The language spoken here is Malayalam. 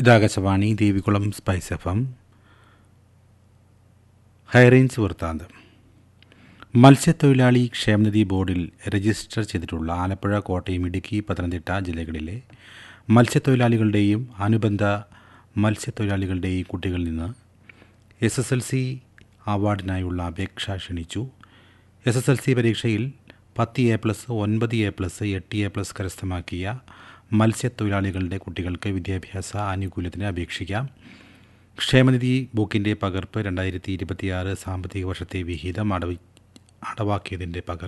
ഇതാകാശവാണി Devikulam spice F M high range വൃത്താന്തം മത്സ്യത്തൊഴിലാളി ക്ഷേമനിധി ബോർഡിൽ രജിസ്റ്റർ ചെയ്തിട്ടുള്ള ആലപ്പുഴ കോട്ടയം ഇടുക്കി പത്തനംതിട്ട ജില്ലകളിലെ മത്സ്യത്തൊഴിലാളികളുടെയും അനുബന്ധ മത്സ്യത്തൊഴിലാളികളുടെയും കുട്ടികളിൽ നിന്ന് എസ് എസ് എൽ സി അവാർഡിനായുള്ള അപേക്ഷ ക്ഷണിച്ചു എസ് എസ് എൽ സി പരീക്ഷയിൽ പത്ത് എ പ്ലസ് ഒൻപത് എ പ്ലസ് എട്ട് എ പ്ലസ് കരസ്ഥമാക്കിയ മത്സ്യത്തൊഴിലാളികളുടെ കുട്ടികൾക്ക് വിദ്യാഭ്യാസ ആനുകൂല്യത്തിന് അപേക്ഷിക്കാം ക്ഷേമനിധി ബുക്കിൻ്റെ പകർപ്പ് രണ്ടായിരത്തി ഇരുപത്തിയാറ് സാമ്പത്തിക വർഷത്തെ വിഹിതം അടവി അടവാക്കിയതിൻ്റെ പകർപ്പ്